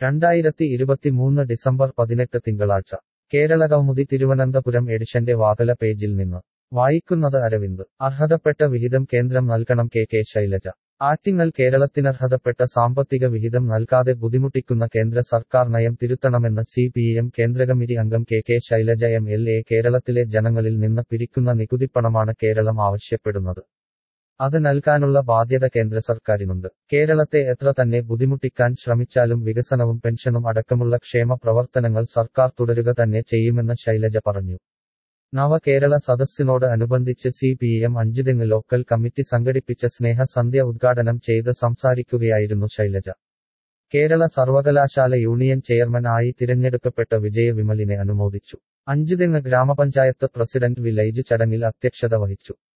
രണ്ടായിരത്തി ഇരുപത്തിമൂന്ന് ഡിസംബർ പതിനെട്ട് തിങ്കളാഴ്ച കേരളകൗമുദി തിരുവനന്തപുരം എഡിഷന്റെ വാതല പേജിൽ നിന്ന് വായിക്കുന്നത് അരവിന്ദ് അർഹതപ്പെട്ട വിഹിതം കേന്ദ്രം നൽകണം കെ കെ ശൈലജ ആറ്റിങ്ങൽ കേരളത്തിനർഹതപ്പെട്ട സാമ്പത്തിക വിഹിതം നൽകാതെ ബുദ്ധിമുട്ടിക്കുന്ന കേന്ദ്ര സർക്കാർ നയം തിരുത്തണമെന്ന് സി പി എം കേന്ദ്രകമ്മിറ്റി അംഗം K K Shailaja M L A കേരളത്തിലെ ജനങ്ങളിൽ നിന്ന് പിരിക്കുന്ന നികുതിപ്പണമാണ് കേരളം ആവശ്യപ്പെടുന്നത് അത് നൽകാനുള്ള ബാധ്യത കേന്ദ്ര സർക്കാരിനുണ്ട് കേരളത്തെ എത്ര തന്നെ ബുദ്ധിമുട്ടിക്കാൻ ശ്രമിച്ചാലും വികസനവും പെൻഷനും അടക്കമുള്ള ക്ഷേമ പ്രവർത്തനങ്ങൾ സർക്കാർ തുടരുക തന്നെ ചെയ്യുമെന്ന് ശൈലജ പറഞ്ഞു നവകേരള സദസ്സിനോട് അനുബന്ധിച്ച് C P M Anchuthengu local committee സംഘടിപ്പിച്ച സ്നേഹസന്ധ്യ ഉദ്ഘാടനം ചെയ്ത് സംസാരിക്കുകയായിരുന്നു ശൈലജ കേരള സർവകലാശാല യൂണിയൻ ചെയർമാൻ ആയി തിരഞ്ഞെടുക്കപ്പെട്ട വിജയ വിമലിനെ അനുമോദിച്ചു അഞ്ചുതെങ്ങ് ഗ്രാമപഞ്ചായത്ത് പ്രസിഡന്റ് വിലൈജ് ചടങ്ങിൽ അധ്യക്ഷത വഹിച്ചു